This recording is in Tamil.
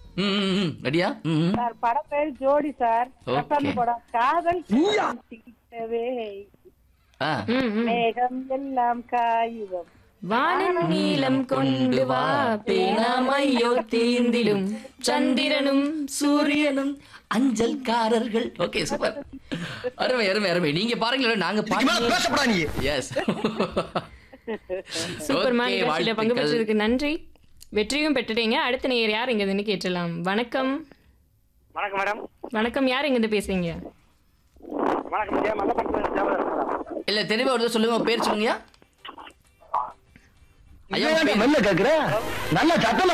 ம், ம், ம். ரெடியா ம், ம். சார் படம் பேர் ஜோடி சார் Okay. பிரசாந்த் படம் காதல் தீட்டவே ஆ. ம், ம். மேகம் எல்லாம் காகிதம் வானின் நீலம் கொண்டு வா பேனாமையோ தீந்திடும் சந்திரனும் சூரியனும் அஞ்சல்காரர்கள் ஓகே சூப்பர் அருமை அருமை அருமை நீங்க பாருங்களேன் நாங்க பாருங்க பேசப்படா நீ எஸ் சூப்பர் மா நிகழ்ச்சியில பங்கு பெற்றதுக்கு நன்றி வெற்றியும் பெற்றுட்டீங்க அடுத்த நேயர் யார் இங்க இருந்து கேட்டலாம் வணக்கம் வணக்கம் மேடம் வணக்கம் யார் இங்க இருந்து பேசுறீங்க வணக்கம் ஜெய மல்லப்பட்டினம் தேவதாஸ் மேடம் இல்ல தெளிவா ஒரு தடவை சொல்லுங்க உங்க பேர் சொல்லுங்கய்யா ஐயா உங்க பேர் மெல்ல கேக்குற நல்ல சத்தம்